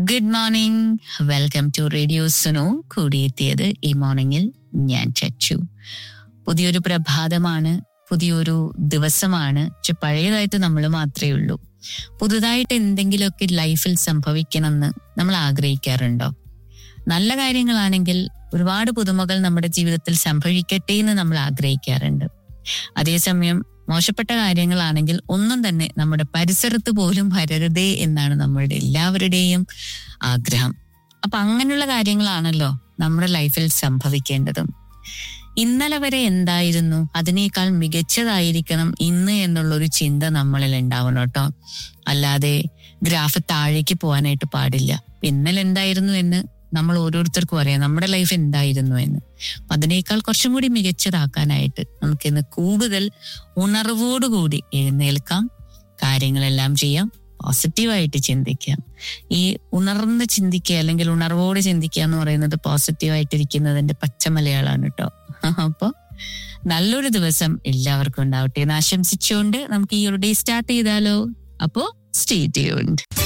good morning welcome to radio Suno കൂടിയെത്തിയത് ഈ മോർണിംഗിൽ ഞാൻ ചച്ചു പുതിയൊരു പ്രഭാതമാണ് പുതിയൊരു ദിവസമാണ് പക്ഷെ പഴയതായിട്ട് നമ്മൾ മാത്രമേ ഉള്ളൂ പുതുതായിട്ട് എന്തെങ്കിലുമൊക്കെ ലൈഫിൽ സംഭവിക്കണമെന്ന് നമ്മൾ ആഗ്രഹിക്കാറുണ്ടോ നല്ല കാര്യങ്ങളാണെങ്കിൽ ഒരുപാട് പുതുമകൾ നമ്മുടെ ജീവിതത്തിൽ സംഭവിക്കട്ടെ എന്ന് നമ്മൾ ആഗ്രഹിക്കാറുണ്ട് അതേസമയം മോശപ്പെട്ട കാര്യങ്ങളാണെങ്കിൽ ഒന്നും തന്നെ നമ്മുടെ പരിസരത്ത് പോലും വരരുതേ എന്നാണ് നമ്മളുടെ എല്ലാവരുടെയും ആഗ്രഹം അപ്പൊ അങ്ങനെയുള്ള കാര്യങ്ങളാണല്ലോ നമ്മുടെ ലൈഫിൽ സംഭവിക്കേണ്ടതും ഇന്നലെ വരെ എന്തായിരുന്നു അതിനേക്കാൾ മികച്ചതായിരിക്കണം ഇന്ന് എന്നുള്ളൊരു ചിന്ത നമ്മളിൽ ഉണ്ടാവണം കേട്ടോ അല്ലാതെ ഗ്രാഫ് താഴേക്ക് പോകാനായിട്ട് പാടില്ല ഇന്നലെ എന്തായിരുന്നു എന്ന് നമ്മൾ ഓരോരുത്തർക്കും അറിയാം നമ്മുടെ ലൈഫ് എന്തായിരുന്നു എന്ന് അപ്പൊ അതിനേക്കാൾ കുറച്ചും കൂടി മികച്ചതാക്കാനായിട്ട് നമുക്കിന്ന് കൂടുതൽ ഉണർവോടുകൂടി എഴുന്നേൽക്കാം കാര്യങ്ങളെല്ലാം ചെയ്യാം പോസിറ്റീവായിട്ട് ചിന്തിക്കാം ഈ ഉണർന്ന് ചിന്തിക്കുക അല്ലെങ്കിൽ ഉണർവോട് ചിന്തിക്കുക എന്ന് പറയുന്നത് പോസിറ്റീവായിട്ടിരിക്കുന്നതിന്റെ പച്ച മലയാളമാണ് കേട്ടോ അപ്പൊ നല്ലൊരു ദിവസം എല്ലാവർക്കും ഉണ്ടാവട്ടെ എന്ന് ആശംസിച്ചുകൊണ്ട് നമുക്ക് ഈ ഒരു ഡേ സ്റ്റാർട്ട് ചെയ്താലോ അപ്പോ സ്റ്റേ ട്യൂൺഡ്